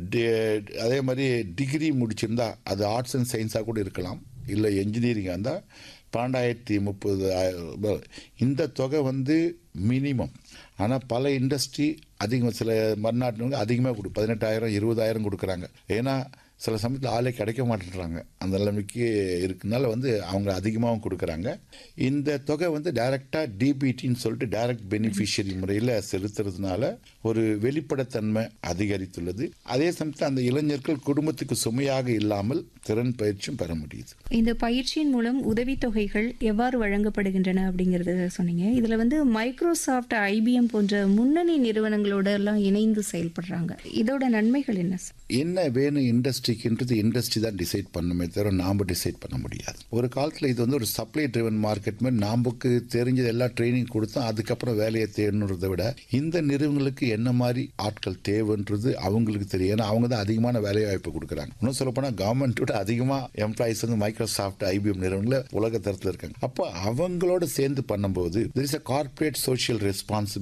D- அதே மாதிரி degree முடிச்சிருந்தா அது ஆர்ட்ஸ் அண்ட் சயின்ஸாக கூட இருக்கலாம் இல்லை என்ஜினியரிங்காக இருந்தால் பன்னெண்டாயிரத்தி முப்பது ஆயிரம் இந்த தொகை வந்து மினிமம் ஆனால் பல இண்டஸ்ட்ரி அதிகம் சில மறுநாட்டினவங்க அதிகமாக கொடு பதினெட்டாயிரம் இருபதாயிரம் கொடுக்குறாங்க ஏன்னா சில சமயத்தில் ஆளே கிடைக்க மாட்டேன்றாங்க அந்த நிலைமைக்கு இருக்கனால வந்து அவங்க அதிகமாகவும் கொடுக்குறாங்க இந்த தொகை வந்து டைரெக்டாக டிபிடின்னு சொல்லிட்டு டைரக்ட் பெனிஃபிஷியரி முறையில் செலுத்துறதுனால ஒரு வெளிப்படைத்தன்மை அதிகரித்துள்ளது அதே சமயத்தில் அந்த இளைஞர்கள் குடும்பத்துக்கு சுமையாக இல்லாமல் திறன் பயிற்சியும் பெற முடியுது இந்த பயிற்சியின் மூலம் உதவித்தொகைகள் எவ்வாறு வழங்கப்படுகின்றன அப்படிங்கறத சொன்னீங்க இதுல வந்து மைக்ரோசாஃப்ட் ஐபிஎம் போன்ற முன்னணி நிறுவனங்களோட எல்லாம் இணைந்து செயல்படுறாங்க இதோட நன்மைகள் என்ன சார் என்ன வேணும் இண்டஸ்ட்ரிக்குன்றது இண்டஸ்ட்ரி தான் டிசைட் பண்ணுமே தவிர நாம் டிசைட் பண்ண முடியாது ஒரு காலத்தில் இது வந்து ஒரு சப்ளை ட்ரிவன் மார்க்கெட் மாதிரி நாம்புக்கு தெரிஞ்சது எல்லாம் ட்ரைனிங் கொடுத்தோம் அதுக்கப்புறம் வேலையை தேடணுன்றதை விட இந்த நிறுவனங்களுக்கு என்ன மாதிரி ஆட்கள் தேவைன்றது அவங்களுக்கு தெரியும் ஏன்னா அவங்க தான் அதிகமான வேலை வாய்ப்பு கொடுக்குறாங்க இன்னும் சொல்ல போனால் கவர்மெண்ட் விட அதிகமாக எம்ப்ளாயிஸ் வந்து மைக்ரோசாஃப்ட் ஐபிஎம் நிறுவனங்கள உலக தரத்தில் இருக்காங்க அப்போ அவங்களோட சேர்ந்து பண்ணும்போது there is a corporate social responsibility